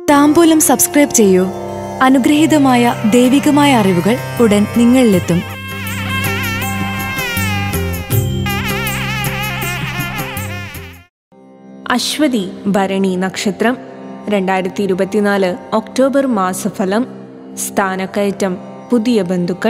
താമ്പൂലം subscribe ചെയ്യൂ അനുഗ്രഹീതമായ ദൈവികമായ അറിവുകൾ ഉടൻ നിങ്ങളിലെത്തും അശ്വതി ഭരണി നക്ഷത്രം രണ്ടായിരത്തി ഇരുപത്തിനാല് ഒക്ടോബർ മാസഫലം സ്ഥാനക്കയറ്റം പുതിയ ബന്ധുക്കൾ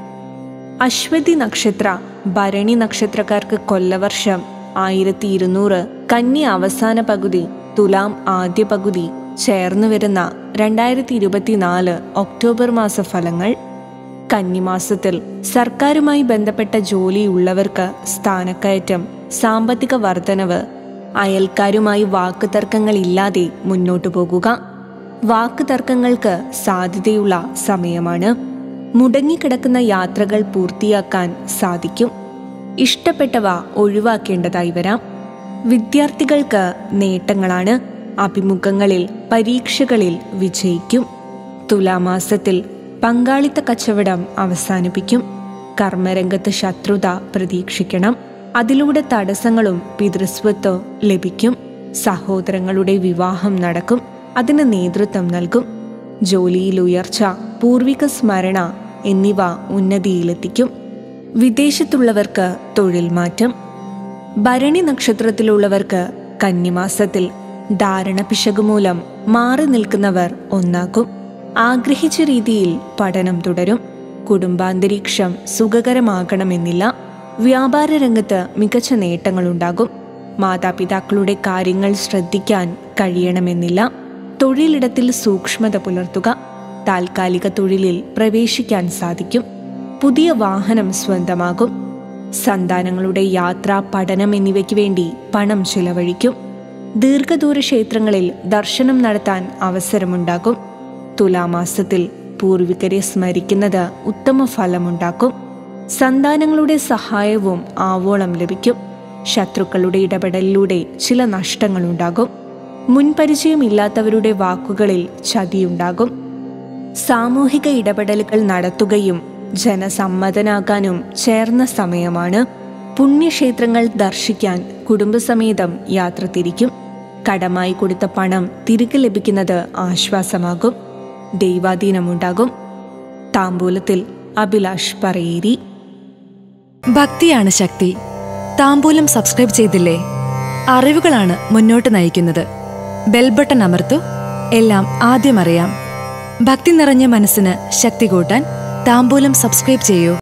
അശ്വതി നക്ഷത്ര ഭരണി നക്ഷത്രക്കാർക്ക് കൊല്ലവർഷം ആയിരത്തി ഇരുന്നൂറ് കന്നി അവസാന പകുതി തുലാം ആദ്യ പകുതി ചേർന്നു വരുന്ന രണ്ടായിരത്തി ഇരുപത്തിനാല് ഒക്ടോബർ മാസ ഫലങ്ങൾ കന്നിമാസത്തിൽ സർക്കാരുമായി ബന്ധപ്പെട്ട ജോലിയുള്ളവർക്ക് സ്ഥാനക്കയറ്റം സാമ്പത്തിക വർധനവ് അയൽക്കാരുമായി വാക്ക് തർക്കങ്ങളില്ലാതെ മുന്നോട്ടു പോകുക വാക്ക് തർക്കങ്ങൾക്ക് സാധ്യതയുള്ള സമയമാണ് മുടങ്ങിക്കിടക്കുന്ന യാത്രകൾ പൂർത്തിയാക്കാൻ സാധിക്കും ഇഷ്ടപ്പെട്ടവ ഒഴിവാക്കേണ്ടതായി വരാം വിദ്യാർത്ഥികൾക്ക് നേട്ടങ്ങളാണ് അഭിമുഖങ്ങളിൽ പരീക്ഷകളിൽ വിജയിക്കും തുലാമാസത്തിൽ പങ്കാളിത്ത കച്ചവടം അവസാനിപ്പിക്കും കർമ്മരംഗത്ത് ശത്രുത പ്രതീക്ഷിക്കണം അതിലൂടെ തടസ്സങ്ങളും പിതൃസ്വത്വം ലഭിക്കും സഹോദരങ്ങളുടെ വിവാഹം നടക്കും അതിന് നേതൃത്വം നൽകും ജോലിയിൽ ഉയർച്ച പൂർവിക സ്മരണ എന്നിവ ഉന്നതിയിലെത്തിക്കും വിദേശത്തുള്ളവർക്ക് തൊഴിൽ മാറ്റം ഭരണി നക്ഷത്രത്തിലുള്ളവർക്ക് കന്നിമാസത്തിൽ ധാരണ പിശക് മൂലം മാറി നിൽക്കുന്നവർ ഒന്നാക്കും ആഗ്രഹിച്ച രീതിയിൽ പഠനം തുടരും കുടുംബാന്തരീക്ഷം സുഖകരമാകണമെന്നില്ല വ്യാപാര രംഗത്ത് മികച്ച നേട്ടങ്ങളുണ്ടാകും മാതാപിതാക്കളുടെ കാര്യങ്ങൾ ശ്രദ്ധിക്കാൻ കഴിയണമെന്നില്ല തൊഴിലിടത്തിൽ സൂക്ഷ്മത പുലർത്തുക താൽക്കാലിക തൊഴിലിൽ പ്രവേശിക്കാൻ സാധിക്കും പുതിയ വാഹനം സ്വന്തമാകും സന്താനങ്ങളുടെ യാത്ര പഠനം എന്നിവയ്ക്ക് വേണ്ടി പണം ചിലവഴിക്കും ദീർഘദൂര ക്ഷേത്രങ്ങളിൽ ദർശനം നടത്താൻ അവസരമുണ്ടാകും തുലാമാസത്തിൽ പൂർവികരെ സ്മരിക്കുന്നത് ഉത്തമ ഫലമുണ്ടാക്കും സന്താനങ്ങളുടെ സഹായവും ആവോളം ലഭിക്കും ശത്രുക്കളുടെ ഇടപെടലിലൂടെ ചില നഷ്ടങ്ങളുണ്ടാകും മുൻപരിചയമില്ലാത്തവരുടെ വാക്കുകളിൽ ചതിയുണ്ടാകും സാമൂഹിക ഇടപെടലുകൾ നടത്തുകയും ജനസമ്മതനാകാനും ചേർന്ന സമയമാണ് പുണ്യക്ഷേത്രങ്ങൾ ദർശിക്കാൻ കുടുംബസമേതം യാത്ര തിരിക്കും കടമായി കൊടുത്ത പണം തിരികെ ലഭിക്കുന്നത് ആശ്വാസമാകും ദൈവാധീനമുണ്ടാകും താമ്പൂലത്തിൽ അഭിലാഷ് പറയേരി ഭക്തിയാണ് ശക്തി താമ്പൂലം സബ്സ്ക്രൈബ് ചെയ്തില്ലേ അറിവുകളാണ് മുന്നോട്ട് നയിക്കുന്നത് ബെൽബട്ടൺ അമർത്തു എല്ലാം ആദ്യം അറിയാം ഭക്തി നിറഞ്ഞ മനസ്സിന് ശക്തി കൂട്ടാൻ താമ്പൂലം സബ്സ്ക്രൈബ് ചെയ്യൂ